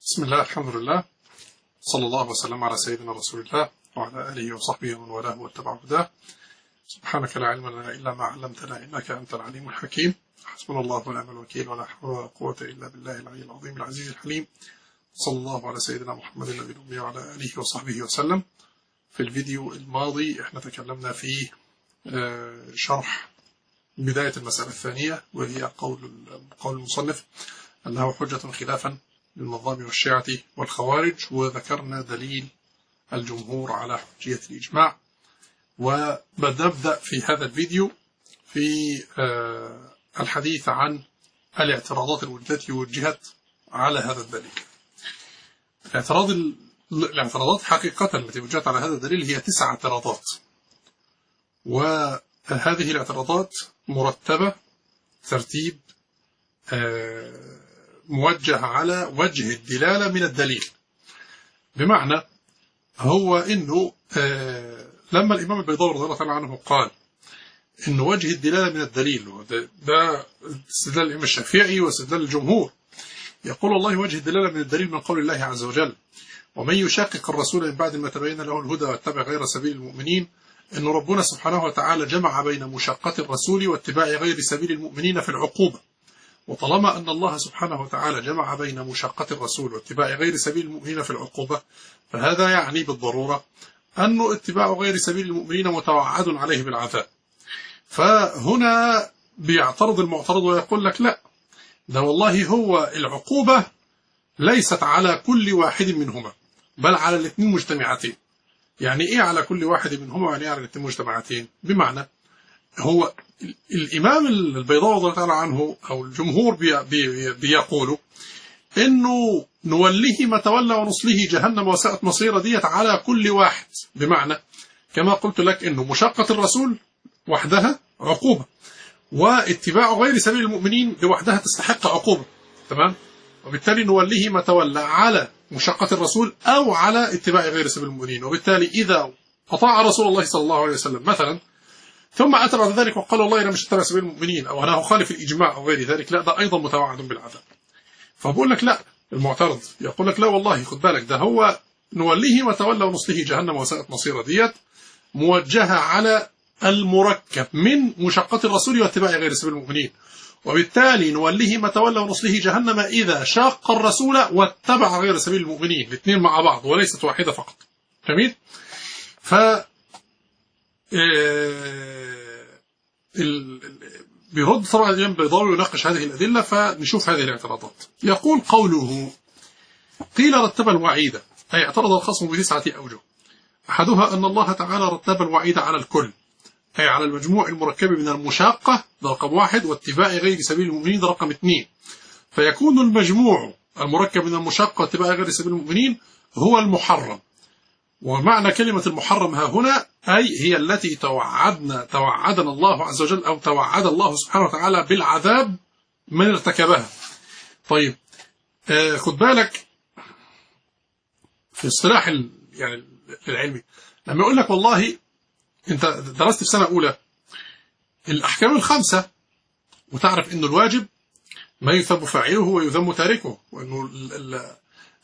بسم الله الحمد لله صلى الله وسلم على سيدنا رسول الله وعلى آله وصحبه ومن والاه واتبع هداه سبحانك لا علم لنا إلا ما علمتنا إنك أنت العليم الحكيم حسبنا الله ونعم الوكيل ولا حول ولا قوة إلا بالله العلي العظيم العزيز الحليم صلى الله على سيدنا محمد النبي الأمي وعلى آله وصحبه وسلم في الفيديو الماضي احنا تكلمنا في شرح بداية المسألة الثانية وهي قول قول المصنف أنه حجة خلافا للنظام والشيعة والخوارج وذكرنا دليل الجمهور على حجية الإجماع وبنبدأ في هذا الفيديو في الحديث عن الاعتراضات التي وجهت على هذا الدليل الاعتراض الاعتراضات حقيقة التي وجهت على هذا الدليل هي تسع اعتراضات وهذه الاعتراضات مرتبة ترتيب موجه على وجه الدلالة من الدليل بمعنى هو انه لما الامام البيضاوي رضي الله تعالى عنه قال ان وجه الدلالة من الدليل ده استدلال الامام الشافعي واستدلال الجمهور يقول الله وجه الدلالة من الدليل من قول الله عز وجل ومن يشاقق الرسول من بعد ما تبين له الهدى واتبع غير سبيل المؤمنين أن ربنا سبحانه وتعالى جمع بين مشقة الرسول واتباع غير سبيل المؤمنين في العقوبة وطالما أن الله سبحانه وتعالى جمع بين مشقة الرسول واتباع غير سبيل المؤمنين في العقوبة فهذا يعني بالضرورة أن اتباع غير سبيل المؤمنين متوعد عليه بالعذاب فهنا بيعترض المعترض ويقول لك لا ده والله هو العقوبة ليست على كل واحد منهما بل على الاثنين مجتمعتين يعني ايه على كل واحد منهما ويعني ايه على الاثنين مجتمعتين بمعنى هو الامام البيضاوي رضي الله تعالى عنه او الجمهور بي بي بيقولوا انه نوليه ما تولى ونصله جهنم وساءت مصيره ديت على كل واحد بمعنى كما قلت لك انه مشقة الرسول وحدها عقوبة واتباع غير سبيل المؤمنين لوحدها تستحق عقوبة تمام وبالتالي نوليه ما تولى على مشقة الرسول أو على اتباع غير سبيل المؤمنين وبالتالي إذا أطاع رسول الله صلى الله عليه وسلم مثلا ثم أتى بعد ذلك وقال والله أنا مش اتبع سبيل المؤمنين أو أنا أخالف الإجماع أو غير ذلك لا ده أيضا متوعد بالعذاب فبقول لك لا المعترض يقول لك لا والله خد بالك ده هو نوليه ما تولى ونصله جهنم وساءت مصيره ديت موجهة على المركب من مشقة الرسول واتباع غير سبيل المؤمنين وبالتالي نوليه ما تولى ونصله جهنم إذا شاق الرسول واتبع غير سبيل المؤمنين الاثنين مع بعض وليست واحدة فقط جميل ف بيرد طبعا الإمام البيضاوي يناقش هذه الأدلة فنشوف هذه الاعتراضات يقول قوله قيل رتب الوعيد أي اعترض الخصم بتسعة أوجه أحدها أن الله تعالى رتب الوعيد على الكل أي على المجموع المركب من المشاقة ده رقم واحد واتباع غير سبيل المؤمنين ده رقم اثنين فيكون المجموع المركب من المشاقة واتباع غير سبيل المؤمنين هو المحرم ومعنى كلمة المحرم ها هنا أي هي التي توعدنا توعدنا الله عز وجل أو توعد الله سبحانه وتعالى بالعذاب من ارتكبها طيب آه خد بالك في اصطلاح يعني العلمي لما يقول لك والله انت درست في سنة أولى الأحكام الخمسة وتعرف أنه الواجب ما يثب فاعله ويذم تاركه وأنه ال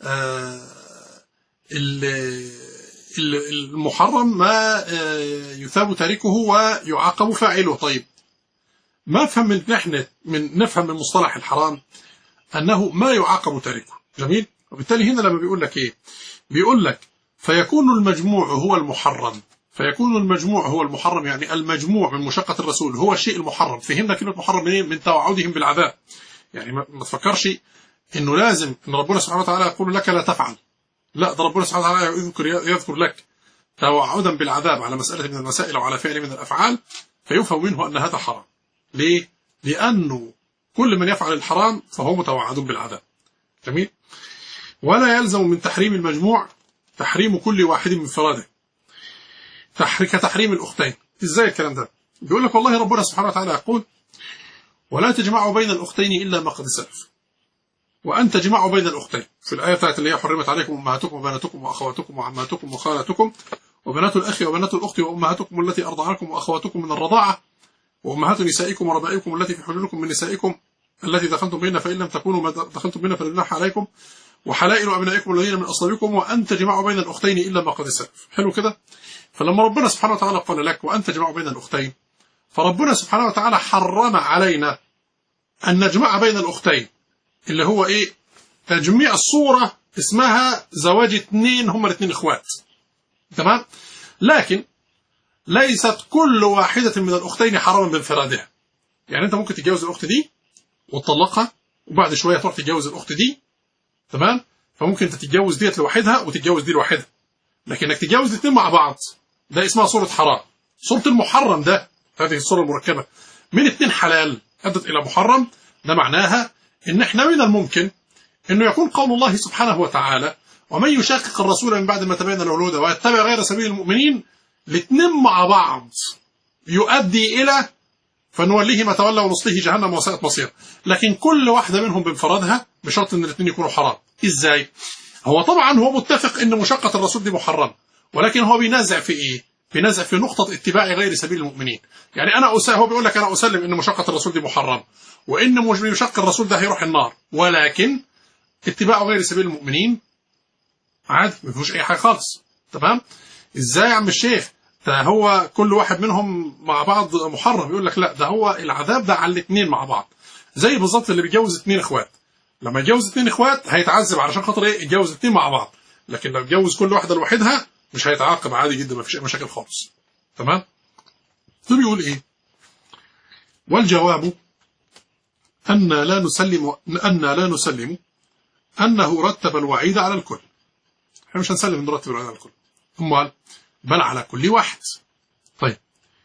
ال المحرم ما يثاب تاركه ويعاقب فاعله طيب ما نفهم من نحن من نفهم من مصطلح الحرام أنه ما يعاقب تاركه جميل وبالتالي هنا لما بيقول لك إيه بيقول لك فيكون المجموع هو المحرم فيكون المجموع هو المحرم يعني المجموع من مشقة الرسول هو الشيء المحرم فهمنا كلمة محرم منين من توعدهم بالعذاب يعني ما تفكرش انه لازم ان ربنا سبحانه وتعالى يقول لك لا تفعل لا ده ربنا سبحانه وتعالى يذكر يذكر لك توعدا بالعذاب على مسألة من المسائل أو على فعل من الأفعال فيفهم منه أن هذا حرام ليه؟ لأنه كل من يفعل الحرام فهو متوعد بالعذاب جميل ولا يلزم من تحريم المجموع تحريم كل واحد من فراده كتحريم الأختين إزاي الكلام ده بيقول لك والله ربنا سبحانه وتعالى يقول ولا تجمعوا بين الأختين إلا ما قد سلف وأن تجمعوا بين الأختين في الآية بتاعت اللي هي حرمت عليكم أمهاتكم وبناتكم وأخواتكم وعماتكم وخالاتكم وبنات الأخ وبنات الأخت وأمهاتكم التي أرضعنكم وأخواتكم من الرضاعة وأمهات نسائكم وربائكم التي في حجوركم من نسائكم التي دخلتم بهن فإن لم تكونوا ما دخلتم بهن فلا جناح عليكم وحلائل أبنائكم الذين من أصلابكم وأن تجمعوا بين الأختين إلا ما قد سلف حلو كده فلما ربنا سبحانه وتعالى قال لك وأن تجمعوا بين الأختين فربنا سبحانه وتعالى حرم علينا أن نجمع بين الأختين اللي هو إيه تجميع الصورة اسمها زواج اثنين هم الاثنين اخوات تمام لكن ليست كل واحدة من الأختين حراما بانفرادها يعني أنت ممكن تتجوز الأخت دي وتطلقها وبعد شوية تروح تتجوز الأخت دي تمام فممكن انت تتجوز ديت لوحدها وتتجوز دي لوحدها لكن انك تتجوز الاثنين مع بعض ده اسمها صورة حرام صورة المحرم ده هذه الصورة المركبة من اثنين حلال أدت إلى محرم ده معناها إن إحنا من الممكن إنه يكون قول الله سبحانه وتعالى ومن يشاقق الرسول من بعد ما تبين له الهدى ويتبع غير سبيل المؤمنين الاثنين مع بعض يؤدي إلى فنوليه ما تولى ونصله جهنم وساءت مصير لكن كل واحدة منهم بانفرادها بشرط ان الاثنين يكونوا حرام ازاي هو طبعا هو متفق ان مشقة الرسول دي محرم ولكن هو بينازع في ايه بينازع في نقطة اتباع غير سبيل المؤمنين يعني انا أسا هو بيقول لك انا اسلم ان مشقة الرسول دي محرم وان مش يشق الرسول ده هيروح النار ولكن اتباع غير سبيل المؤمنين عادي ما فيهوش اي حاجه خالص تمام ازاي يا عم الشيخ ده هو كل واحد منهم مع بعض محرم يقول لك لا ده هو العذاب ده على الاثنين مع بعض زي بالظبط اللي بيتجوز اثنين اخوات لما يتجوز اثنين اخوات هيتعذب علشان خاطر ايه يتجوز اثنين مع بعض لكن لو يتجوز كل واحده لوحدها مش هيتعاقب عادي جدا ما فيش اي مشاكل خالص تمام ثم يقول ايه والجواب أن لا نسلم أن لا نسلم أنه رتب الوعيد على الكل احنا مش هنسلم نرتب الوعيد على الكل امال بل على كل واحد طيب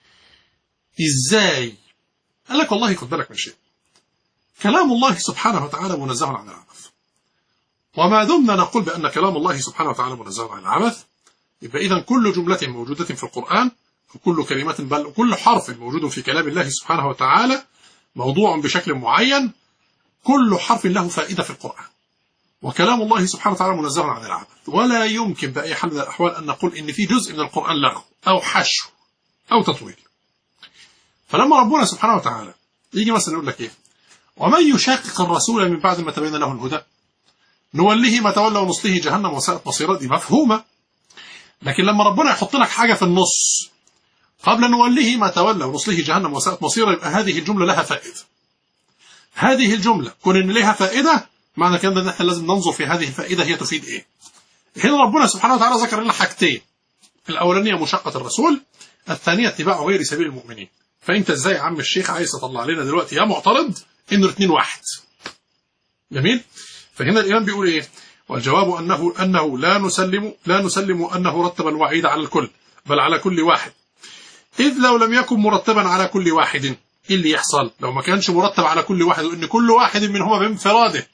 ازاي قال لك والله خد بالك من شيء كلام الله سبحانه وتعالى منزه عن العبث وما دمنا نقول بأن كلام الله سبحانه وتعالى منزه عن العبث يبقى إذا كل جملة موجودة في القرآن وكل كلمة بل كل حرف موجود في كلام الله سبحانه وتعالى موضوع بشكل معين كل حرف له فائدة في القرآن وكلام الله سبحانه وتعالى منزه عن العبث ولا يمكن بأي حال من الأحوال أن نقول إن في جزء من القرآن لغو أو حشو أو تطويل فلما ربنا سبحانه وتعالى يجي مثلا يقول لك إيه ومن يشاقق الرسول من بعد ما تبين له الهدى نوليه ما تولى ونصله جهنم وساءت مصيرا دي مفهومة لكن لما ربنا يحط لك حاجة في النص قبل نوليه ما تولى ونصله جهنم وساءت مصيرا يبقى هذه الجملة لها فائدة هذه الجملة كون إن لها فائدة معنى كده ان احنا لازم ننظر في هذه الفائدة هي تفيد ايه هنا ربنا سبحانه وتعالى ذكر لنا حاجتين الأولانية مشقة الرسول الثانية اتباع غير سبيل المؤمنين فأنت ازاي يا عم الشيخ عايز تطلع لنا دلوقتي يا معترض إنه الاثنين واحد جميل فهنا الإمام بيقول إيه والجواب أنه أنه لا نسلم لا نسلم أنه رتب الوعيد على الكل بل على كل واحد إذ لو لم يكن مرتبا على كل واحد إيه اللي يحصل لو ما كانش مرتب على كل واحد وإن كل واحد منهما بانفراده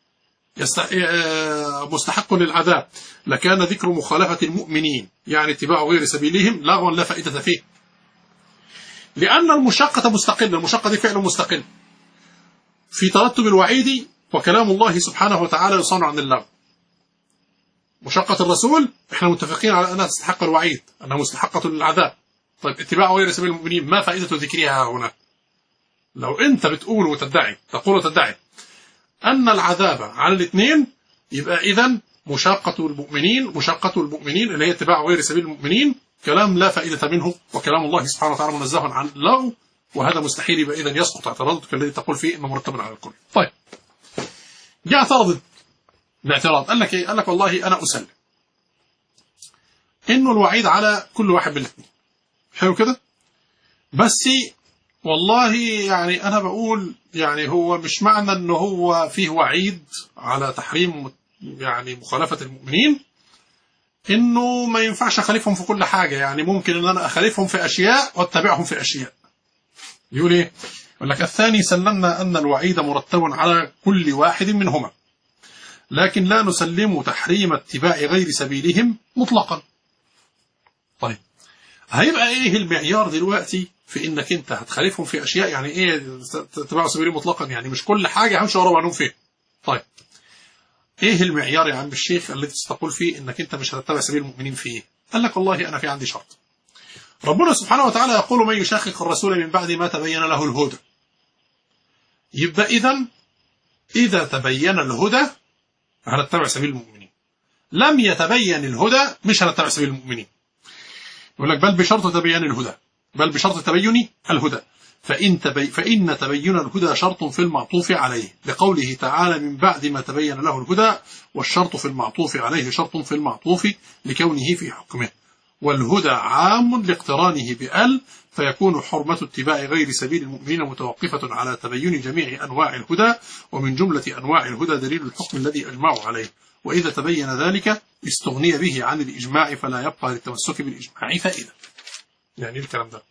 مستحق للعذاب لكان ذكر مخالفة المؤمنين يعني اتباع غير سبيلهم لغوا لا فائدة فيه لأن المشقة مستقلة المشقة دي فعل مستقل في ترتب الوعيد وكلام الله سبحانه وتعالى يصان عن اللغو مشقة الرسول احنا متفقين على أنها تستحق الوعيد أنها مستحقة للعذاب طيب اتباع غير سبيل المؤمنين ما فائدة ذكرها هنا لو انت بتقول وتدعي تقول وتدعي أن العذاب على الاثنين يبقى إذا مشاقة المؤمنين مشاقة المؤمنين اللي هي اتباع غير سبيل المؤمنين كلام لا فائدة منه وكلام الله سبحانه وتعالى منزه عن اللغو وهذا مستحيل يبقى إذا يسقط اعتراضك الذي تقول فيه إنه مرتب على الكل طيب جاء اعترض الاعتراض قال لك إيه قال لك والله أنا أسلم إنه الوعيد على كل واحد من الاثنين حلو كده بس والله يعني أنا بقول يعني هو مش معنى أنه هو فيه وعيد على تحريم يعني مخالفة المؤمنين إنه ما ينفعش أخالفهم في كل حاجة يعني ممكن أن أنا أخالفهم في أشياء واتبعهم في أشياء يقول إيه يقول لك الثاني سلمنا أن الوعيد مرتب على كل واحد منهما لكن لا نسلم تحريم اتباع غير سبيلهم مطلقا طيب هيبقى ايه المعيار دلوقتي في انك انت هتخالفهم في اشياء يعني ايه تبع سبيل مطلقا يعني مش كل حاجه همشي ورا بعضهم فيها طيب ايه المعيار يا عم الشيخ الذي تقول فيه انك انت مش هتتبع سبيل المؤمنين فيه قال لك والله انا في عندي شرط ربنا سبحانه وتعالى يقول من يشاقق الرسول من بعد ما تبين له الهدى يبقى اذا اذا تبين الهدى هنتبع سبيل المؤمنين لم يتبين الهدى مش هنتبع سبيل المؤمنين يقول لك بل بشرط تبين الهدى بل بشرط تبين الهدى فإن, تبي فإن تبين الهدى شرط في المعطوف عليه لقوله تعالى من بعد ما تبين له الهدى والشرط في المعطوف عليه شرط في المعطوف لكونه في حكمه والهدى عام لاقترانه بأل فيكون حرمة اتباع غير سبيل المؤمنين متوقفة على تبين جميع أنواع الهدى ومن جملة أنواع الهدى دليل الحكم الذي أجمعوا عليه وإذا تبين ذلك استغني به عن الإجماع فلا يبقى للتمسك بالإجماع فائدة يعني الكلام ده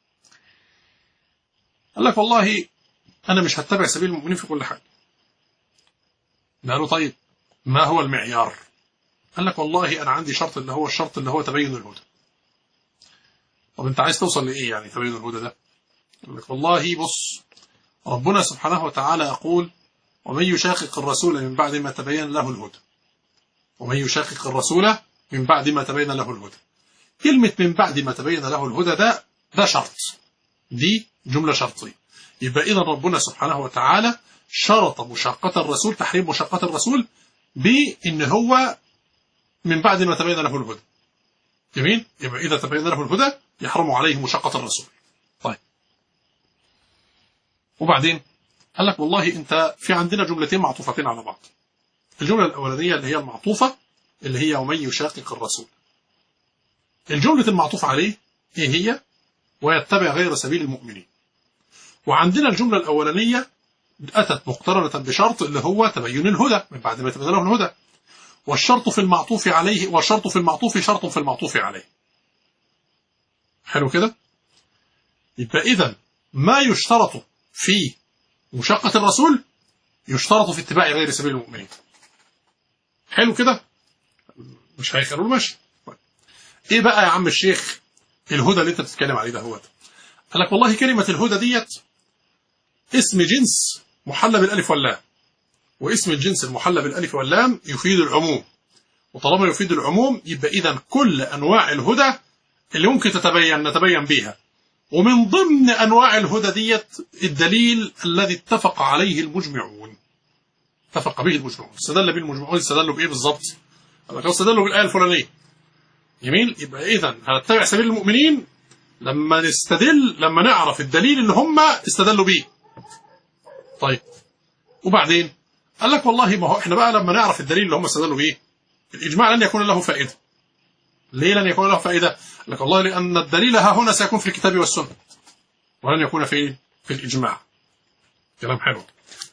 قال لك والله أنا مش هتبع سبيل المؤمنين في كل حاجة قالوا طيب ما هو المعيار قال لك والله أنا عندي شرط اللي هو الشرط اللي هو تبين الهدى طب أنت عايز توصل لإيه يعني تبين الهدى ده قال لك والله بص ربنا سبحانه وتعالى يقول ومن يشاقق الرسول من بعد ما تبين له الهدى ومن يشاقق الرسول من بعد ما تبين له الهدى كلمة من بعد ما تبين له الهدى ده ده شرط دي جملة شرطية يبقى إذا ربنا سبحانه وتعالى شرط مشاقة الرسول تحريم مشاقة الرسول بإن هو من بعد ما تبين له الهدى جميل يبقى إذا تبين له الهدى يحرم عليه مشاقة الرسول طيب وبعدين قال لك والله أنت في عندنا جملتين معطوفتين على بعض الجملة الأولانية اللي هي المعطوفة اللي هي ومن يشاقق الرسول الجملة المعطوف عليه إيه هي ويتبع غير سبيل المؤمنين وعندنا الجملة الأولانية أتت مقترنة بشرط اللي هو تبين الهدى من بعد ما تبين له الهدى والشرط في المعطوف عليه والشرط في المعطوف شرط في المعطوف عليه حلو كده يبقى إذا ما يشترط في مشقة الرسول يشترط في اتباع غير سبيل المؤمنين حلو كده مش هيخلوا ماشي طيب. ايه بقى يا عم الشيخ الهدى اللي انت بتتكلم عليه ده هو ده قال لك والله كلمة الهدى ديت اسم جنس محلى بالالف واللام واسم الجنس المحلى بالالف واللام يفيد العموم وطالما يفيد العموم يبقى اذا كل انواع الهدى اللي ممكن تتبين نتبين بيها ومن ضمن انواع الهدى ديت الدليل الذي اتفق عليه المجمعون اتفق به المجمعون استدل به المجمعون استدلوا بايه بالظبط؟ قال استدلوا بالايه الفلانيه جميل يبقى اذا هنتبع سبيل المؤمنين لما نستدل لما نعرف الدليل اللي هم استدلوا بيه طيب وبعدين قال لك والله ما هو احنا بقى لما نعرف الدليل اللي هم استدلوا بيه الاجماع لن يكون له فائده ليه لن يكون له فائده قال لك والله لان الدليل ها هنا سيكون في الكتاب والسنه ولن يكون في في الاجماع كلام حلو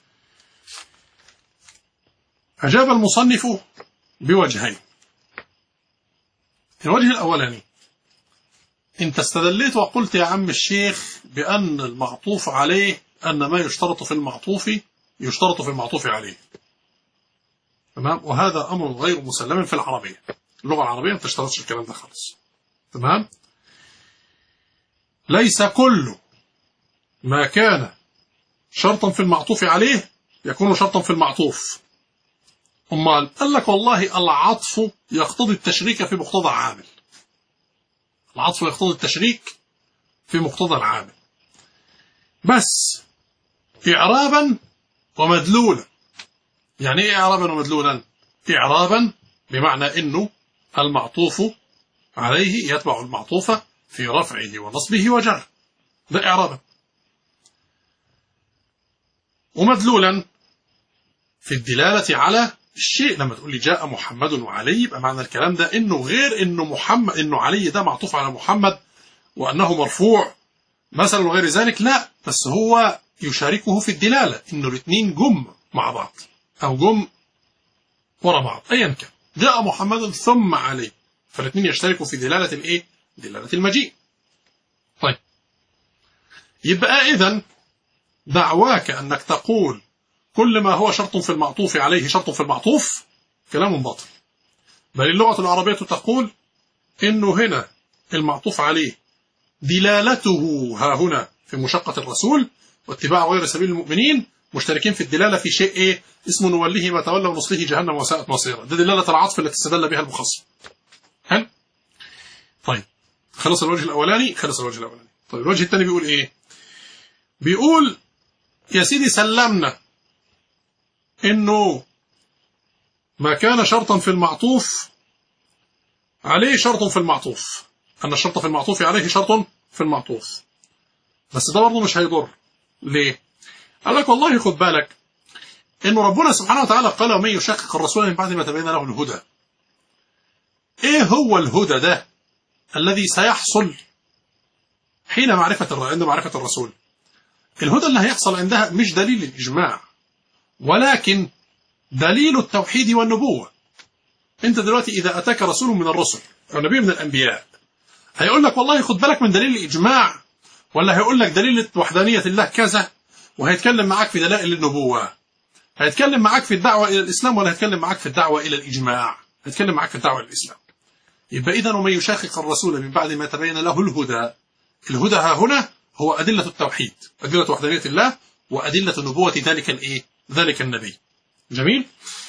اجاب المصنف بوجهين الوجه الأولاني انت استدليت وقلت يا عم الشيخ بأن المعطوف عليه أن ما يشترط في المعطوف يشترط في المعطوف عليه تمام وهذا أمر غير مسلم في العربية اللغة العربية ما تشترطش الكلام ده خالص تمام ليس كل ما كان شرطا في المعطوف عليه يكون شرطا في المعطوف أمال قال لك والله العطف يقتضي التشريك في مقتضى عامل العطف يقتضي التشريك في مقتضى العامل بس إعرابا ومدلولا يعني إيه إعرابا ومدلولا إعرابا بمعنى إنه المعطوف عليه يتبع المعطوف في رفعه ونصبه وجره ده إعرابا ومدلولا في الدلالة على الشيء لما تقول لي جاء محمد وعلي يبقى معنى الكلام ده انه غير انه محمد انه علي ده معطوف على محمد وانه مرفوع مثلا وغير ذلك لا بس هو يشاركه في الدلاله انه الاثنين جم مع بعض او جم ورا بعض ايا كان جاء محمد ثم علي فالاثنين يشتركوا في دلاله الايه؟ دلاله المجيء. طيب يبقى اذا دعواك انك تقول كل ما هو شرط في المعطوف عليه شرط في المعطوف كلام باطل بل اللغة العربية تقول إنه هنا المعطوف عليه دلالته ها هنا في مشقة الرسول واتباع غير سبيل المؤمنين مشتركين في الدلالة في شيء إيه اسمه نوليه ما تولى ونصله جهنم وساءت مصيرا ده دلالة العطف التي استدل بها المخصم هل طيب خلص الوجه الأولاني خلص الوجه الأولاني طيب الوجه الثاني بيقول إيه بيقول يا سيدي سلمنا انه ما كان شرطا في المعطوف عليه شرط في المعطوف أن الشرط في المعطوف عليه شرط في المعطوف بس ده برضه مش هيضر ليه قال لك والله خد بالك إن ربنا سبحانه وتعالى قال ومن يشقق الرسول من بعد ما تبين له الهدى إيه هو الهدى ده الذي سيحصل حين معرفة عند معرفة الرسول الهدى اللي هيحصل عندها مش دليل الإجماع ولكن دليل التوحيد والنبوة انت دلوقتي إذا أتاك رسول من الرسل أو نبي من الأنبياء هيقول لك والله خد بالك من دليل الإجماع ولا هيقول لك دليل وحدانية الله كذا وهيتكلم معاك في دلائل النبوة هيتكلم معاك في الدعوة إلى الإسلام ولا هيتكلم معاك في الدعوة إلى الإجماع هيتكلم معاك في الدعوة إلى الإسلام يبقى إذا ومن يشاقق الرسول من بعد ما تبين له الهدى الهدى ها هنا هو أدلة التوحيد أدلة وحدانية الله وأدلة نبوة ذلك الإيه ذلك النبي جميل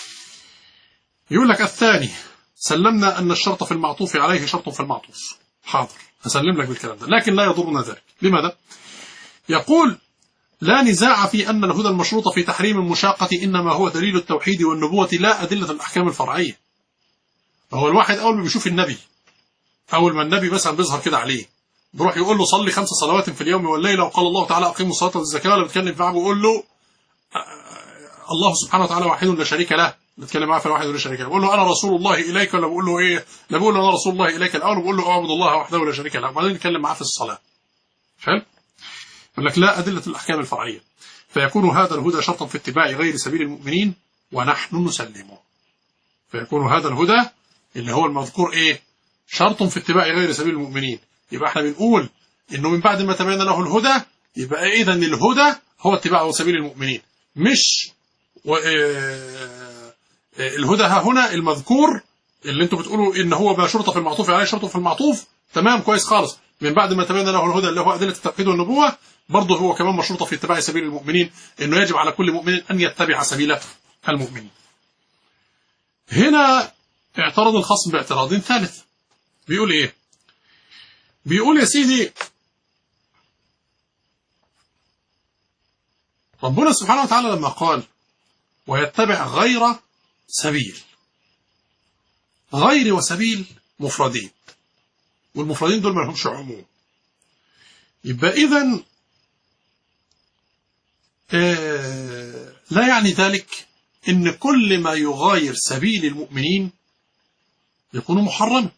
يقول لك الثاني سلمنا أن الشرط في المعطوف عليه شرط في المعطوف حاضر هسلم لك بالكلام ده لكن لا يضرنا ذلك لماذا يقول لا نزاع في أن الهدى المشروط في تحريم المشاقة إنما هو دليل التوحيد والنبوة لا أدلة الأحكام الفرعية هو الواحد أول ما بيشوف النبي أول ما النبي مثلا بيظهر كده عليه بيروح يقول له صلي خمس صلوات في اليوم والليلة وقال الله تعالى أقيموا الصلاة والزكاة ولا بيتكلم معاه بيقول له الله سبحانه وتعالى واحد لا شريك له بيتكلم معاه في واحد لا شريك له بيقول له أنا رسول الله إليك ولا بقول له إيه لا بقول له أنا رسول الله إليك الأول بقول له أعبد الله وحده لا شريك له وبعدين نتكلم معاه في الصلاة فهم يقول لك لا أدلة الأحكام الفرعية فيكون هذا الهدى شرطا في اتباع غير سبيل المؤمنين ونحن نسلمه فيكون هذا الهدى اللي هو المذكور إيه شرط في اتباع غير سبيل المؤمنين يبقى احنا بنقول انه من بعد ما تبين له الهدى يبقى اذا الهدى هو اتباع سبيل المؤمنين مش و... اه... الهدى ها هنا المذكور اللي انتوا بتقولوا ان هو ما شرط في المعطوف عليه شرط في المعطوف تمام كويس خالص من بعد ما تبين له الهدى اللي هو ادله التوحيد والنبوه برضه هو كمان مشروطه في اتباع سبيل المؤمنين انه يجب على كل مؤمن ان يتبع سبيل المؤمنين هنا اعترض الخصم باعتراض ثالث بيقول ايه بيقول يا سيدي ربنا سبحانه وتعالى لما قال ويتبع غير سبيل غير وسبيل مفردين والمفردين دول ما لهمش عموم يبقى إذن آه لا يعني ذلك ان كل ما يغاير سبيل المؤمنين يكون محرما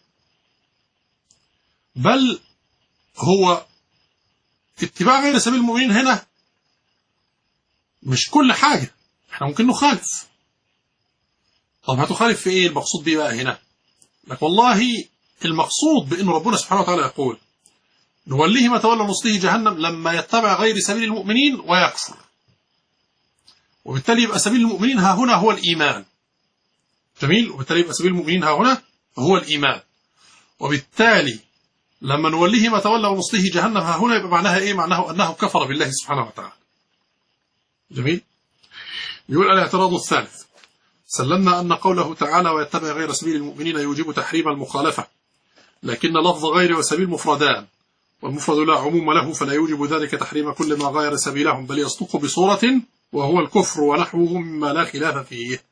بل هو اتباع غير سبيل المؤمنين هنا مش كل حاجة احنا ممكن نخالف طب هتخالف في ايه المقصود بيه بقى هنا لك والله المقصود بأن ربنا سبحانه وتعالى يقول نوليه ما تولى نصله جهنم لما يتبع غير سبيل المؤمنين ويكفر وبالتالي يبقى سبيل المؤمنين ها هنا هو الإيمان جميل وبالتالي يبقى سبيل المؤمنين ها هنا هو الإيمان وبالتالي لما نوليه ما تولى ونصله جهنم ها هنا يبقى معناها ايه معناه انه كفر بالله سبحانه وتعالى جميل يقول الاعتراض الثالث سلمنا ان قوله تعالى ويتبع غير سبيل المؤمنين يوجب تحريم المخالفه لكن لفظ غير وسبيل مفردان والمفرد لا عموم له فلا يوجب ذلك تحريم كل ما غير سبيلهم بل يصدق بصورة وهو الكفر ونحوه مما لا خلاف فيه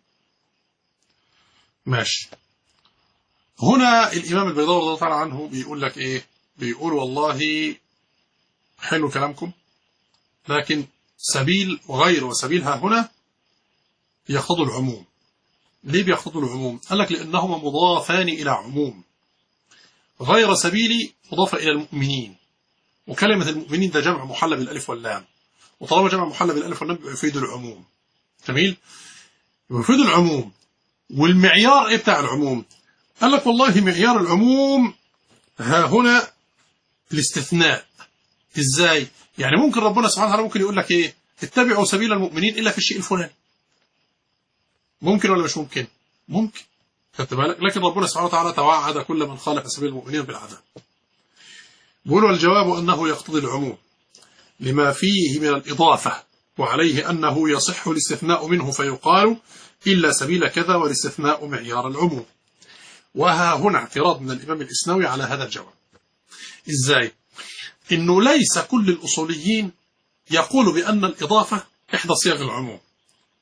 ماشي هنا الإمام البيضاوي رضي الله تعالى عنه بيقول لك إيه بيقول والله حلو كلامكم لكن سبيل وغير وسبيلها هنا يقتضي العموم ليه بيقتضي العموم قال لك لأنهما مضافان إلى عموم غير سبيلي مضافة إلى المؤمنين وكلمة المؤمنين ده جمع محلى بالألف واللام وطالما جمع محلى بالألف واللام يفيد العموم جميل يفيد العموم والمعيار إيه بتاع العموم قال لك والله معيار العموم ها هنا الاستثناء ازاي يعني ممكن ربنا سبحانه وتعالى ممكن يقول لك ايه اتبعوا سبيل المؤمنين الا في الشيء الفلاني ممكن ولا مش ممكن ممكن خدت بالك لكن ربنا سبحانه وتعالى توعد كل من خالف سبيل المؤمنين بالعذاب بيقول والجواب انه يقتضي العموم لما فيه من الاضافه وعليه انه يصح الاستثناء منه فيقال الا سبيل كذا والاستثناء معيار العموم وها هنا اعتراض من الإمام الإسنوي على هذا الجواب إزاي؟ إنه ليس كل الأصوليين يقول بأن الإضافة إحدى صيغ العموم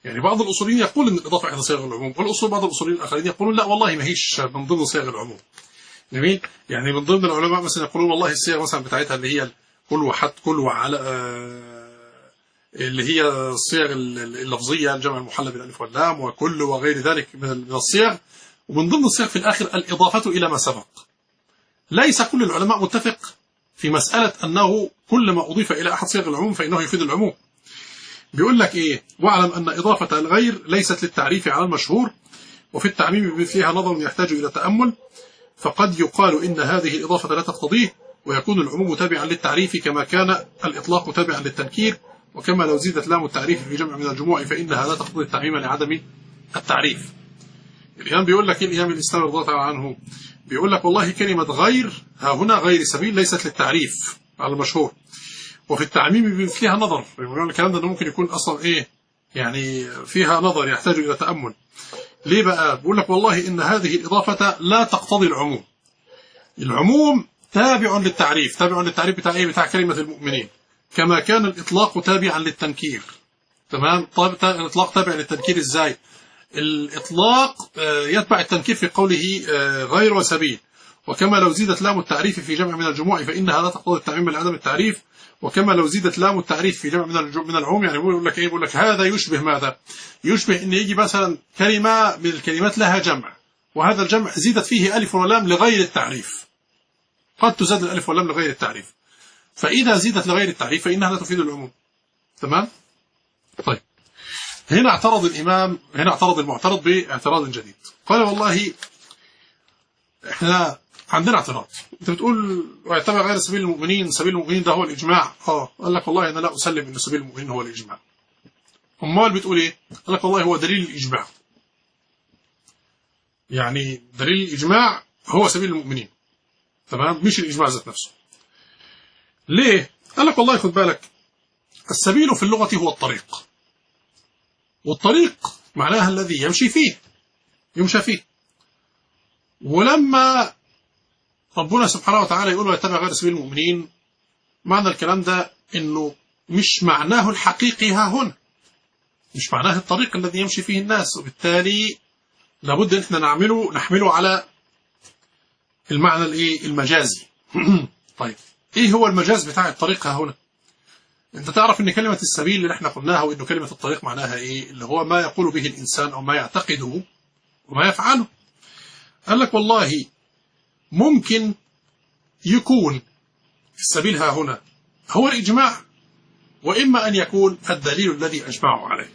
يعني بعض الأصوليين يقول أن الإضافة إحدى صيغ العموم والأصول بعض الأصوليين الآخرين يقولون لا والله ما هيش من ضمن صيغ العموم جميل يعني من ضمن العلماء مثلا يقولون والله الصيغ مثلا بتاعتها اللي هي كل وحد كل وعلى آه، اللي هي الصيغ اللفظية الجمع المحلى بالألف واللام وكل وغير ذلك من الصيغ ومن ضمن الصيغ في الآخر الإضافة إلى ما سبق ليس كل العلماء متفق في مسألة أنه كل ما أضيف إلى أحد صيغ العموم فإنه يفيد العموم بيقول لك إيه واعلم أن إضافة الغير ليست للتعريف على المشهور وفي التعميم فيها نظر يحتاج إلى تأمل فقد يقال إن هذه الإضافة لا تقتضيه ويكون العموم تابعا للتعريف كما كان الإطلاق تابعا للتنكير وكما لو زيدت لام التعريف في جمع من الجموع فإنها لا تقتضي التعميم لعدم التعريف الإمام بيقول لك إيه الإمام الإسلام رضي الله عنه بيقول لك والله كلمة غير ها هنا غير سبيل ليست للتعريف على المشهور وفي التعميم فيها نظر الكلام ده ممكن يكون أصلا إيه يعني فيها نظر يحتاج إلى تأمل ليه بقى بيقول لك والله إن هذه الإضافة لا تقتضي العموم العموم تابع للتعريف تابع للتعريف بتاع إيه بتاع كلمة المؤمنين كما كان الإطلاق تابعا للتنكير تمام طيب الإطلاق تابع للتنكير إزاي الإطلاق آه، يتبع التنكير في قوله آه، غير وسبيل وكما لو زيدت لام التعريف في جمع من الجموع فإنها لا تقتضي التعميم لعدم التعريف وكما لو زيدت لام التعريف في جمع من من العموم يعني بيقول لك ايه بيقول لك هذا يشبه ماذا يشبه ان يجي مثلا كلمه من الكلمات لها جمع وهذا الجمع زيدت فيه الف ولام لغير التعريف قد تزاد الالف واللام لغير التعريف فاذا زيدت لغير التعريف فانها لا تفيد العموم تمام طيب هنا اعترض الامام هنا اعترض المعترض باعتراض جديد قال والله احنا عندنا اعتراض انت بتقول ويتبع غير سبيل المؤمنين سبيل المؤمنين ده هو الاجماع اه قال لك والله انا لا اسلم ان سبيل المؤمنين هو الاجماع امال بتقول ايه قال لك والله هو دليل الاجماع يعني دليل الاجماع هو سبيل المؤمنين تمام مش الاجماع ذات نفسه ليه قال لك والله خد بالك السبيل في اللغه هو الطريق والطريق معناها الذي يمشي فيه يمشى فيه ولما ربنا سبحانه وتعالى يقول ويتبع غير سبيل المؤمنين معنى الكلام ده انه مش معناه الحقيقي ها هنا مش معناه الطريق الذي يمشي فيه الناس وبالتالي لابد ان احنا نعمله نحمله على المعنى الايه المجازي طيب ايه هو المجاز بتاع الطريق ها هنا انت تعرف ان كلمة السبيل اللي احنا قلناها وانه كلمة الطريق معناها ايه اللي هو ما يقول به الانسان او ما يعتقده وما يفعله قال لك والله ممكن يكون السبيل ها هنا هو الإجماع وإما أن يكون الدليل الذي أجمعه عليه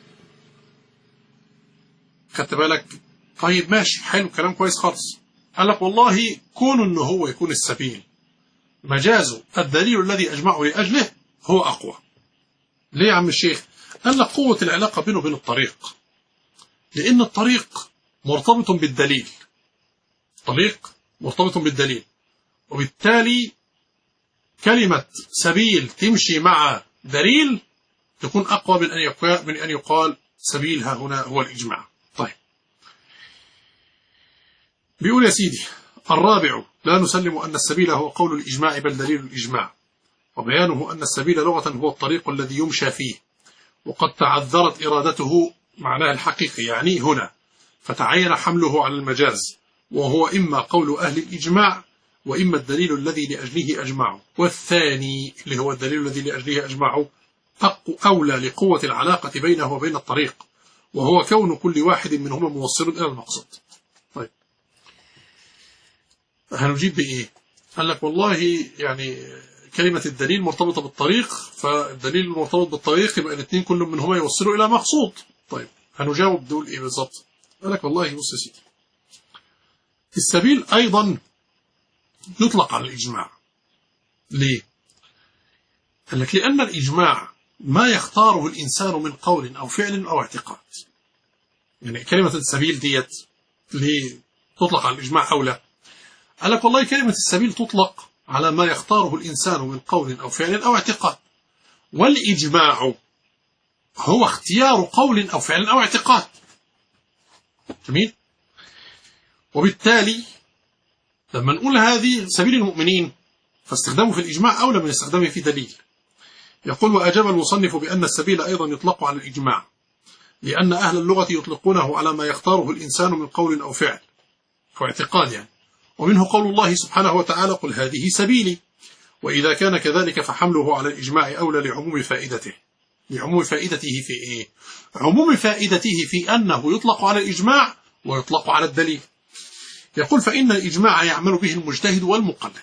خدت بالك طيب ماشي حلو كلام كويس خالص قال لك والله كون أنه هو يكون السبيل مجازه الدليل الذي أجمعه لأجله هو أقوى ليه يا عم الشيخ قال لك قوة العلاقة بينه وبين الطريق لأن الطريق مرتبط بالدليل طريق مرتبط بالدليل وبالتالي كلمة سبيل تمشي مع دليل تكون أقوى من أن يقال, من أن يقال سبيل ها هنا هو الإجماع طيب بيقول يا سيدي الرابع لا نسلم أن السبيل هو قول الإجماع بل دليل الإجماع وبيانه أن السبيل لغة هو الطريق الذي يمشى فيه وقد تعذرت إرادته معناه الحقيقي يعني هنا فتعين حمله على المجاز وهو إما قول أهل الإجماع وإما الدليل الذي لأجله أجمعوا والثاني اللي هو الدليل الذي لأجله أجمعوا أولى لقوة العلاقة بينه وبين الطريق وهو كون كل واحد منهما موصل إلى المقصد طيب هنجيب بإيه قال لك والله يعني كلمة الدليل مرتبطة بالطريق فالدليل المرتبط بالطريق يبقى الاثنين كل منهما يوصلوا إلى مقصود طيب هنجاوب دول إيه بالظبط قال لك والله بص يا سيدي السبيل أيضا يطلق على الإجماع ليه؟ قال لك لأن الإجماع ما يختاره الإنسان من قول أو فعل أو اعتقاد يعني كلمة السبيل ديت ليه تطلق على الإجماع أو لا قال لك والله كلمة السبيل تطلق على ما يختاره الإنسان من قول أو فعل أو اعتقاد والإجماع هو اختيار قول أو فعل أو اعتقاد جميل وبالتالي لما نقول هذه سبيل المؤمنين فاستخدامه في الإجماع أولى من استخدامه في دليل يقول وأجاب المصنف بأن السبيل أيضا يطلق على الإجماع لأن أهل اللغة يطلقونه على ما يختاره الإنسان من قول أو فعل أو اعتقاد يعني ومنه قول الله سبحانه وتعالى قل هذه سبيلي وإذا كان كذلك فحمله على الإجماع أولى لعموم فائدته لعموم فائدته في إيه؟ عموم فائدته في أنه يطلق على الإجماع ويطلق على الدليل يقول فإن الإجماع يعمل به المجتهد والمقلد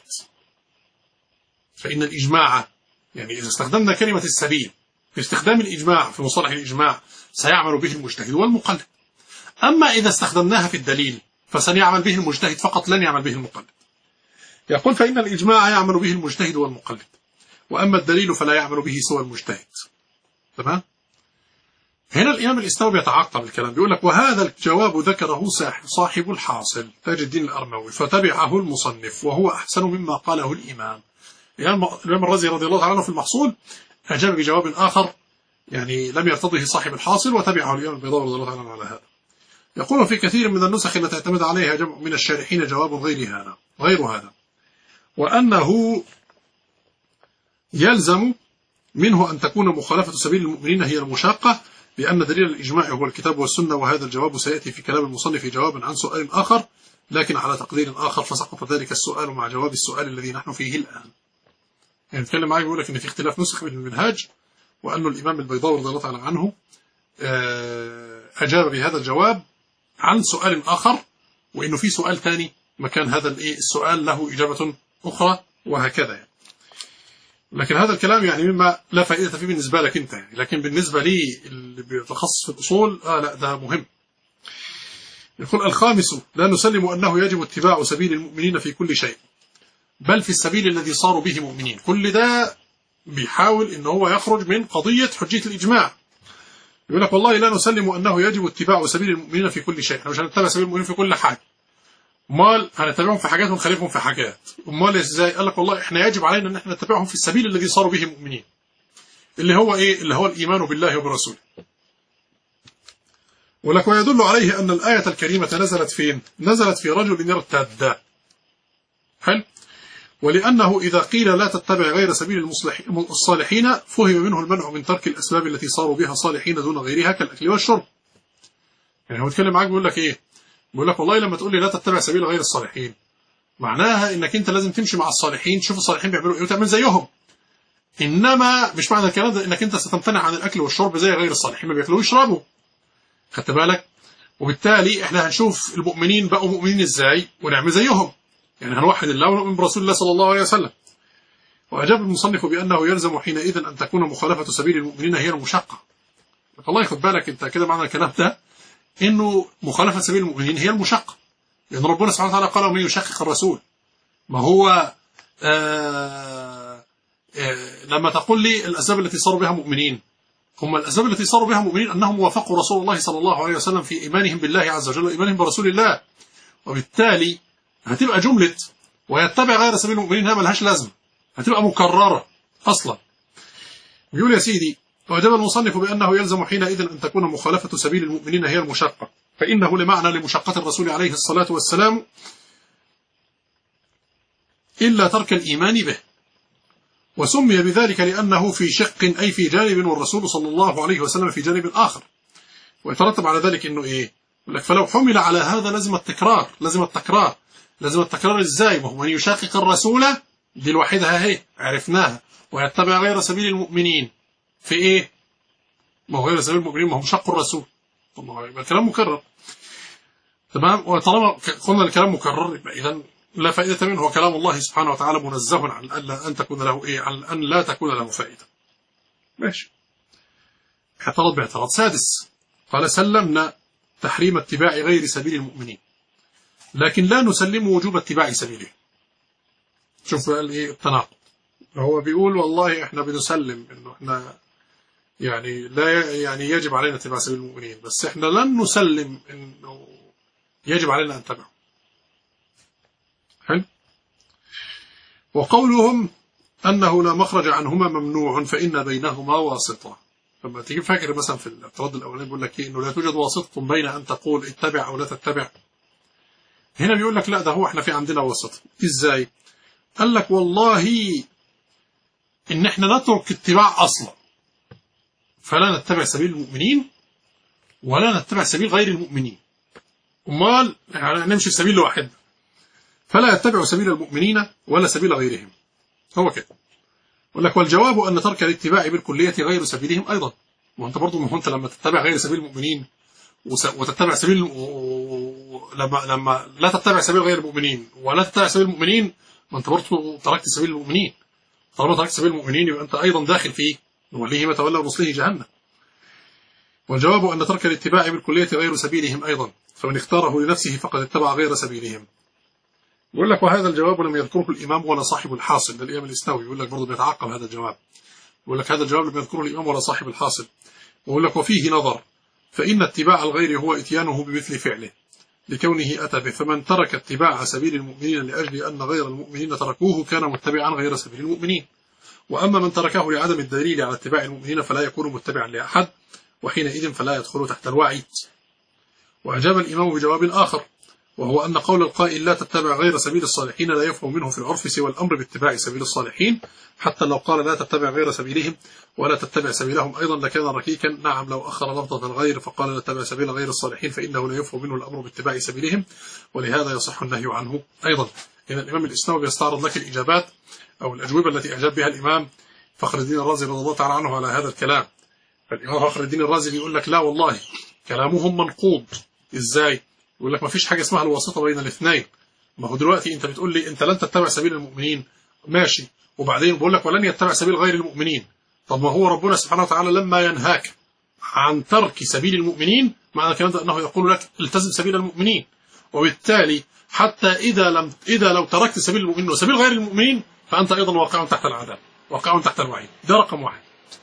فإن الإجماع يعني إذا استخدمنا كلمة السبيل في استخدام الإجماع في مصطلح الإجماع سيعمل به المجتهد والمقلد أما إذا استخدمناها في الدليل فسنعمل به المجتهد فقط لن يعمل به المقلد يقول فإن الإجماع يعمل به المجتهد والمقلد وأما الدليل فلا يعمل به سوى المجتهد تمام هنا الإمام الإسلامي بيتعقب الكلام بيقول لك وهذا الجواب ذكره صاحب الحاصل تاج الدين الأرموي فتبعه المصنف وهو أحسن مما قاله الإمام الإمام الرازي رضي الله عنه في المحصول أجاب بجواب آخر يعني لم يرتضه صاحب الحاصل وتبعه الإمام البيضاوي رضي الله عنه على هذا يقول في كثير من النسخ التي اعتمد عليها جمع من الشارحين جواب غير هذا غير هذا وأنه يلزم منه أن تكون مخالفة سبيل المؤمنين هي المشاقة لأن دليل الإجماع هو الكتاب والسنة وهذا الجواب سيأتي في كلام المصنف جوابا عن سؤال آخر لكن على تقدير آخر فسقط ذلك السؤال مع جواب السؤال الذي نحن فيه الآن يعني نتكلم معي بيقول لك إن في اختلاف نسخ من المنهاج وأن الإمام البيضاوي رضي الله تعالى عنه آه، أجاب بهذا الجواب عن سؤال آخر وإنه في سؤال ثاني مكان هذا السؤال له إجابة أخرى وهكذا يعني. لكن هذا الكلام يعني مما لا فائدة فيه بالنسبة لك أنت يعني. لكن بالنسبة لي اللي بيتخصص في الأصول آه لا ده مهم يقول الخامس لا نسلم أنه يجب اتباع سبيل المؤمنين في كل شيء بل في السبيل الذي صاروا به مؤمنين كل ده بيحاول ان هو يخرج من قضية حجية الإجماع يقول لك والله لا نسلم أنه يجب اتباع سبيل المؤمنين في كل شيء احنا مش هنتبع سبيل المؤمنين في كل حاجة امال هنتبعهم في حاجات ونخالفهم في حاجات امال ازاي قال لك والله احنا يجب علينا ان احنا نتبعهم في السبيل الذي صاروا به مؤمنين اللي هو ايه اللي هو الايمان بالله وبرسوله ولك ويدل عليه ان الايه الكريمه نزلت فين نزلت في رجل ارتد حلو ولأنه إذا قيل لا تتبع غير سبيل الصالحين فهم منه المنع من ترك الأسباب التي صاروا بها صالحين دون غيرها كالأكل والشرب يعني هو يتكلم معاك بيقول لك إيه بيقول لك والله لما تقول لي لا تتبع سبيل غير الصالحين معناها انك انت لازم تمشي مع الصالحين تشوف الصالحين بيعملوا ايه وتعمل زيهم انما مش معنى الكلام ده انك انت ستمتنع عن الاكل والشرب زي غير الصالحين ما بياكلوا ويشربوا خدت بالك وبالتالي احنا هنشوف المؤمنين بقوا مؤمنين ازاي ونعمل زيهم يعني هنوحد الله ونؤمن برسول الله صلى الله عليه وسلم وأجاب المصنف بأنه يلزم حينئذ أن تكون مخالفة سبيل المؤمنين هي المشقة الله ياخد بالك انت كده معنى الكلام ده انه مخالفة سبيل المؤمنين هي المشقة لأن ربنا سبحانه وتعالى قال ومن يشقق الرسول ما هو آآ آه، آآ آه، لما تقول لي الأسباب التي صاروا بها مؤمنين هم الأسباب التي صاروا بها مؤمنين أنهم وافقوا رسول الله صلى الله عليه وسلم في إيمانهم بالله عز وجل وإيمانهم برسول الله وبالتالي هتبقى جملة ويتبع غير سبيل المؤمنين هي ملهاش لازمة هتبقى مكررة أصلا بيقول يا سيدي وأجاب المصنف بأنه يلزم حينئذ أن تكون مخالفة سبيل المؤمنين هي المشقة فإنه لمعنى لمشقة الرسول عليه الصلاة والسلام إلا ترك الإيمان به وسمي بذلك لأنه في شق أي في جانب والرسول صلى الله عليه وسلم في جانب آخر ويترتب على ذلك أنه إيه لك فلو حمل على هذا لازم التكرار لازم التكرار لازم التكرار إزاي وهو من يشاقق الرسول دي الوحيدة هي عرفناها ويتبع غير سبيل المؤمنين في إيه ما هو غير سبيل المؤمنين ما هو شق الرسول الله يبقى الكلام مكرر تمام وطالما قلنا الكلام مكرر يبقى إذا لا فائدة منه هو كلام الله سبحانه وتعالى منزه عن أن تكون له إيه عن أن لا تكون له فائدة ماشي اعترض باعتراض سادس قال سلمنا تحريم اتباع غير سبيل المؤمنين لكن لا نسلم وجوب اتباع سبيله شوف ايه التناقض هو بيقول والله احنا بنسلم انه احنا يعني لا يعني يجب علينا اتباع سبيل المؤمنين بس احنا لن نسلم انه يجب علينا ان نتبعه حلو وقولهم أنه لا مخرج عنهما ممنوع فإن بينهما واسطة لما تيجي فاكر مثلا في الاعتراض الأولاني بيقول لك إيه إنه لا توجد واسطة بين أن تقول اتبع أو لا تتبع هنا بيقول لك لا ده هو احنا في عندنا وسط ازاي قال لك والله ان احنا نترك اتباع اصلا فلا نتبع سبيل المؤمنين ولا نتبع سبيل غير المؤمنين أمال يعني نمشي سبيل واحد فلا يتبع سبيل المؤمنين ولا سبيل غيرهم هو كده يقول لك والجواب أن ترك الاتباع بالكلية غير سبيلهم أيضا وأنت برضو ما أنت لما تتبع غير سبيل المؤمنين وتتبع سبيل لما لما لا تتبع سبيل غير المؤمنين ولا تتبع سبيل المؤمنين ما أنت برضو تركت سبيل المؤمنين طالما تركت سبيل المؤمنين يبقى أنت أيضا داخل فيه نوليه ما تولى ونصليه جهنم والجواب أن ترك الاتباع بالكلية غير سبيلهم أيضا فمن اختاره لنفسه فقد اتبع غير سبيلهم يقول لك وهذا الجواب لم يذكره الإمام ولا صاحب الحاصل ده الإمام الإسناوي يقول لك برضه بيتعقب هذا الجواب يقول لك هذا الجواب لم يذكره الإمام ولا صاحب الحاصل ويقول لك وفيه نظر فإن اتباع الغير هو اتيانه بمثل فعله لكونه أتى به فمن ترك اتباع سبيل المؤمنين لأجل أن غير المؤمنين تركوه كان متبعا غير سبيل المؤمنين وأما من تركه لعدم الدليل على اتباع المؤمنين فلا يكون متبعا لأحد وحينئذ فلا يدخل تحت الوعيد وأجاب الإمام بجواب آخر وهو أن قول القائل لا تتبع غير سبيل الصالحين لا يفهم منه في العرف سوى الأمر باتباع سبيل الصالحين حتى لو قال لا تتبع غير سبيلهم ولا تتبع سبيلهم أيضا لكان ركيكا نعم لو أخر لفظة الغير فقال لا تتبع سبيل غير الصالحين فإنه لا يفهم منه الأمر باتباع سبيلهم ولهذا يصح النهي عنه أيضا إن الإمام الإسلامي يستعرض لك الإجابات أو الأجوبة التي أجاب بها الإمام فخر الدين الرازي رضي الله تعالى عنه على هذا الكلام فالإمام فخر الدين الرازي يقول لك لا والله كلامهم منقوض إزاي يقول لك ما فيش حاجة اسمها الواسطة بين الاثنين ما هو دلوقتي انت بتقول لي انت لن تتبع سبيل المؤمنين ماشي وبعدين بقول لك ولن يتبع سبيل غير المؤمنين طب ما هو ربنا سبحانه وتعالى لما ينهاك عن ترك سبيل المؤمنين معنى الكلام ده انه يقول لك التزم سبيل المؤمنين وبالتالي حتى اذا لم اذا لو تركت سبيل المؤمنين وسبيل غير المؤمنين فانت ايضا واقع تحت العذاب واقع تحت الوعيد ده رقم واحد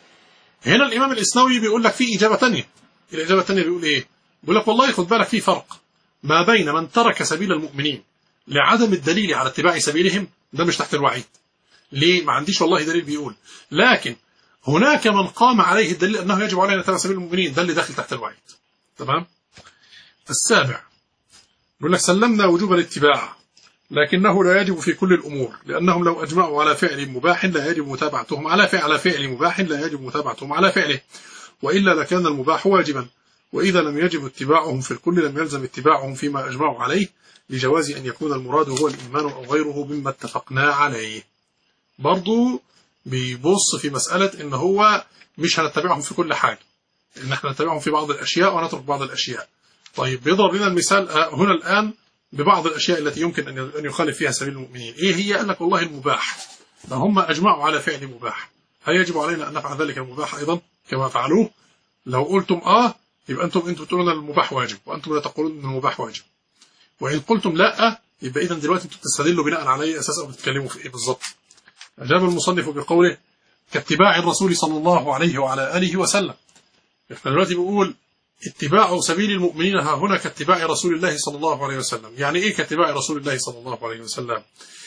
هنا الامام الاسنوي بيقول لك في اجابه ثانيه الاجابه الثانيه بيقول ايه بيقول لك والله خد بالك في فرق ما بين من ترك سبيل المؤمنين لعدم الدليل على اتباع سبيلهم ده مش تحت الوعيد ليه ما عنديش والله دليل بيقول لكن هناك من قام عليه الدليل أنه يجب علينا نتبع سبيل المؤمنين ده اللي داخل تحت الوعيد تمام السابع يقول لك سلمنا وجوب الاتباع لكنه لا يجب في كل الأمور لأنهم لو أجمعوا على فعل مباح لا يجب متابعتهم على فعل فعل مباح لا يجب متابعتهم على فعله وإلا لكان المباح واجبا وإذا لم يجب اتباعهم في الكل لم يلزم اتباعهم فيما أجمعوا عليه لجواز أن يكون المراد هو الإيمان أو غيره مما اتفقنا عليه برضو بيبص في مسألة إن هو مش هنتبعهم في كل حاجة إن احنا نتبعهم في بعض الأشياء ونترك بعض الأشياء طيب بيضرب لنا المثال هنا الآن ببعض الأشياء التي يمكن أن يخالف فيها سبيل المؤمنين إيه هي قال لك والله المباح فهم أجمعوا على فعل مباح هل يجب علينا أن نفعل ذلك المباح أيضا كما فعلوه لو قلتم آه يبقى أنتم أنتم تقولون المباح واجب وأنتم لا تقولون أن المباح واجب وإن قلتم لا يبقى إذا دلوقتي أنتم تستدلوا بناء على أي أساس أو بتتكلموا في إيه بالظبط أجاب المصنف بقوله كاتباع الرسول صلى الله عليه وعلى آله وسلم احنا دلوقتي بنقول اتباع سبيل المؤمنين ها هنا كاتباع رسول الله صلى الله عليه وسلم يعني ايه كاتباع رسول الله صلى الله عليه وسلم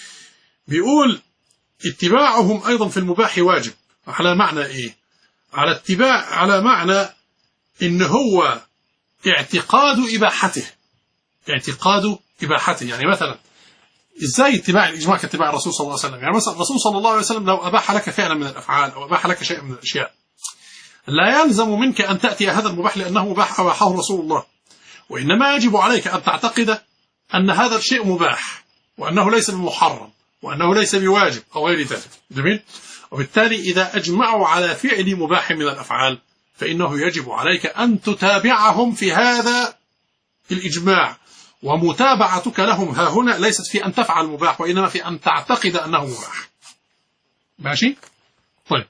بيقول اتباعهم ايضا في المباح واجب على معنى ايه على اتباع على معنى ان هو اعتقاد اباحته اعتقاد اباحته يعني مثلا ازاي اتباع الاجماع كاتباع الرسول صلى الله عليه وسلم يعني مثلا الرسول صلى الله عليه وسلم لو اباح لك فعلا من الافعال او اباح لك شيئا من الاشياء لا يلزم منك ان تاتي هذا المباح لانه مباح اباحه رسول الله وانما يجب عليك ان تعتقد ان هذا الشيء مباح وانه ليس بمحرم وانه ليس بواجب او غير ذلك جميل وبالتالي اذا اجمعوا على فعل مباح من الافعال فانه يجب عليك ان تتابعهم في هذا الاجماع ومتابعتك لهم ها هنا ليست في أن تفعل مباح وإنما في أن تعتقد أنه مباح ماشي طيب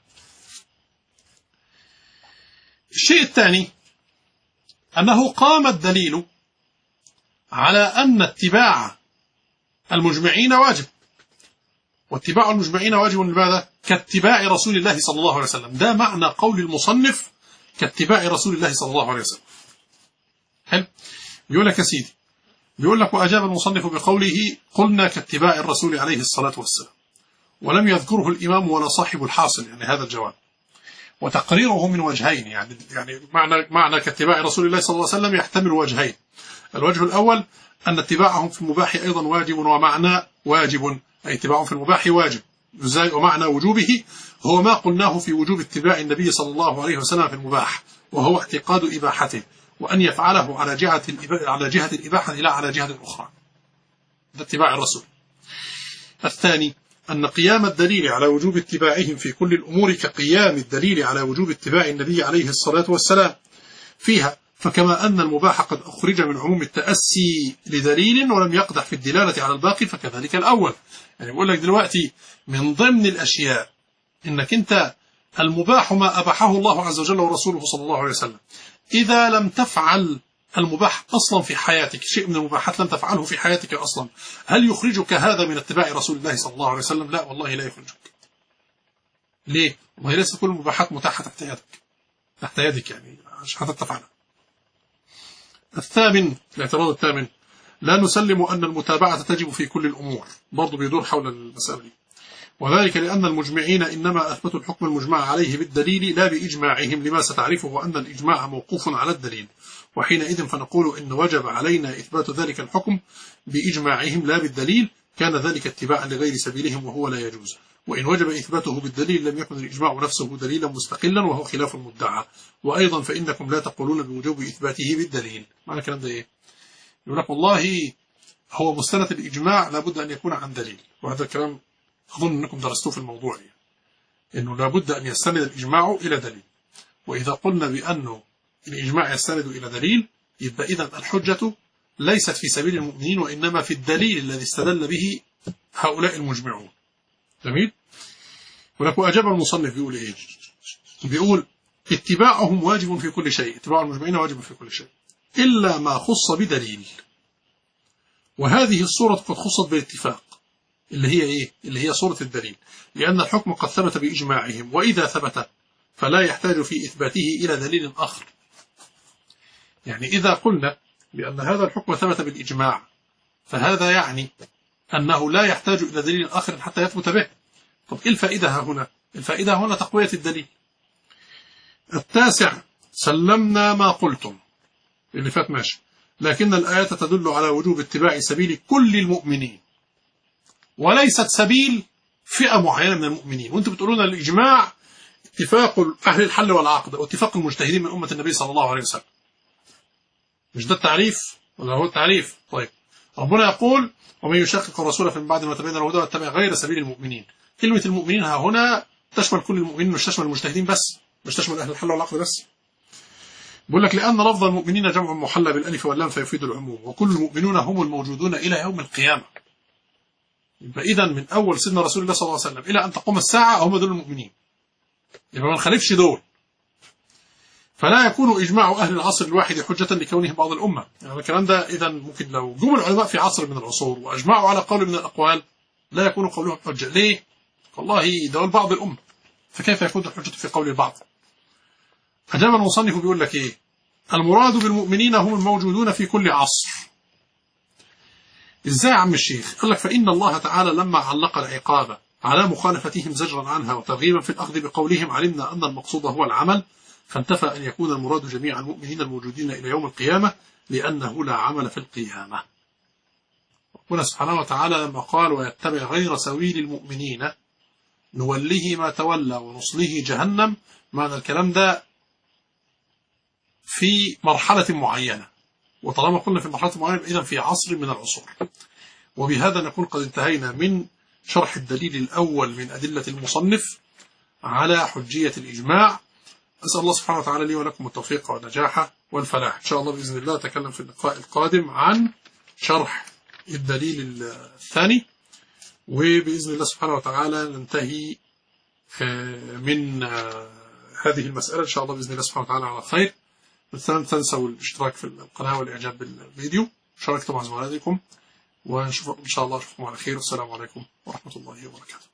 الشيء الثاني أنه قام الدليل على أن اتباع المجمعين واجب واتباع المجمعين واجب لماذا؟ كاتباع رسول الله صلى الله عليه وسلم ده معنى قول المصنف كاتباع رسول الله صلى الله عليه وسلم حلو يقول لك يا سيدي بيقول لك وأجاب المصنف بقوله قلنا كاتباع الرسول عليه الصلاة والسلام ولم يذكره الإمام ولا صاحب الحاصل يعني هذا الجواب وتقريره من وجهين يعني يعني معنى معنى كاتباع رسول الله صلى الله عليه وسلم يحتمل وجهين الوجه الأول أن اتباعهم في المباح أيضا واجب ومعنى واجب أي اتباعهم في المباح واجب ازاي ومعنى وجوبه هو ما قلناه في وجوب اتباع النبي صلى الله عليه وسلم في المباح وهو اعتقاد إباحته وأن يفعله على جهة على جهة الإباحة لا على جهة أخرى ده اتباع الرسول الثاني أن قيام الدليل على وجوب اتباعهم في كل الأمور كقيام الدليل على وجوب اتباع النبي عليه الصلاة والسلام فيها فكما أن المباح قد أخرج من عموم التأسي لدليل ولم يقدح في الدلالة على الباقي فكذلك الأول يعني بقول لك دلوقتي من ضمن الأشياء إنك أنت المباح ما أباحه الله عز وجل ورسوله صلى الله عليه وسلم إذا لم تفعل المباح أصلا في حياتك شيء من المباحات لم تفعله في حياتك أصلا هل يخرجك هذا من اتباع رسول الله صلى الله عليه وسلم لا والله لا يخرجك ليه والله ليست كل المباحات متاحة تحت يدك تحت يدك يعني مش حتى تفعلها الثامن الاعتراض الثامن لا نسلم أن المتابعة تجب في كل الأمور برضو بيدور حول المسألة دي وذلك لأن المجمعين إنما أثبتوا الحكم المجمع عليه بالدليل لا بإجماعهم لما ستعرفه أن الإجماع موقوف على الدليل وحينئذ فنقول إن وجب علينا إثبات ذلك الحكم بإجماعهم لا بالدليل كان ذلك اتباعا لغير سبيلهم وهو لا يجوز وإن وجب إثباته بالدليل لم يكن الإجماع نفسه دليلا مستقلا وهو خلاف المدعى وأيضا فإنكم لا تقولون بوجوب إثباته بالدليل معنى الكلام ده إيه يقول لك والله هو مستند الإجماع لابد أن يكون عن دليل وهذا الكلام أظن أنكم درستوه في الموضوع يعني. أنه لابد أن يستند الإجماع إلى دليل وإذا قلنا بأنه الإجماع يستند إلى دليل يبقى إذا الحجة ليست في سبيل المؤمنين وإنما في الدليل الذي استدل به هؤلاء المجمعون جميل ولك أجاب المصنف بيقول إيه بيقول اتباعهم واجب في كل شيء اتباع المجمعين واجب في كل شيء إلا ما خص بدليل وهذه الصورة قد خصت بالاتفاق اللي هي إيه اللي هي صورة الدليل لأن الحكم قد ثبت بإجماعهم وإذا ثبت فلا يحتاج في إثباته إلى دليل آخر يعني إذا قلنا بأن هذا الحكم ثبت بالإجماع فهذا يعني أنه لا يحتاج إلى دليل آخر حتى يثبت به طب إيه الفائدة هنا الفائدة هنا تقوية الدليل التاسع سلمنا ما قلتم اللي فات ماشي لكن الآية تدل على وجوب اتباع سبيل كل المؤمنين وليست سبيل فئة معينة من المؤمنين وانتم بتقولون الإجماع اتفاق أهل الحل والعقد واتفاق المجتهدين من أمة النبي صلى الله عليه وسلم مش ده التعريف ولا هو التعريف طيب ربنا يقول ومن يشقق الرسول من بعد ما تبين الهدى واتبع غير سبيل المؤمنين كلمة المؤمنين ها هنا تشمل كل المؤمنين مش تشمل المجتهدين بس مش تشمل أهل الحل والعقد بس بيقول لك لأن لفظ المؤمنين جمع محلى بالألف واللام فيفيد العموم وكل المؤمنون هم الموجودون إلى يوم القيامة يبقى إذا من أول سيدنا رسول الله صلى الله عليه وسلم إلى أن تقوم الساعة هم دول المؤمنين يبقى ما نخالفش دول فلا يكون إجماع أهل العصر الواحد حجة لكونهم بعض الأمة يعني الكلام ده إذا ممكن لو جم العلماء في عصر من العصور وأجمعوا على قول من الأقوال لا يكون قولهم حجة ليه؟ والله دول بعض الأمة فكيف يكون الحجة في قول البعض أجاب المصنف بيقول لك إيه المراد بالمؤمنين هم الموجودون في كل عصر إزاي يا عم الشيخ قال لك فإن الله تعالى لما علق العقاب على مخالفتهم زجرا عنها وترغيبا في الأخذ بقولهم علمنا أن المقصود هو العمل فانتفى أن يكون المراد جميع المؤمنين الموجودين إلى يوم القيامة لأنه لا عمل في القيامة ربنا سبحانه وتعالى لما قال ويتبع غير سبيل المؤمنين نوليه ما تولى ونصليه جهنم معنى الكلام ده في مرحلة معينة وطالما قلنا في مرحلة معينة إذا في عصر من العصور وبهذا نكون قد انتهينا من شرح الدليل الأول من أدلة المصنف على حجية الإجماع أسأل الله سبحانه وتعالى لي ولكم التوفيق والنجاح والفلاح إن شاء الله بإذن الله أتكلم في اللقاء القادم عن شرح الدليل الثاني وبإذن الله سبحانه وتعالى ننتهي من هذه المسألة إن شاء الله بإذن الله سبحانه وتعالى على خير مثلا تنسوا الاشتراك في القناة والإعجاب بالفيديو شاركتم مع زملائكم ونشوف إن شاء الله أشوفكم على خير والسلام عليكم ورحمة الله وبركاته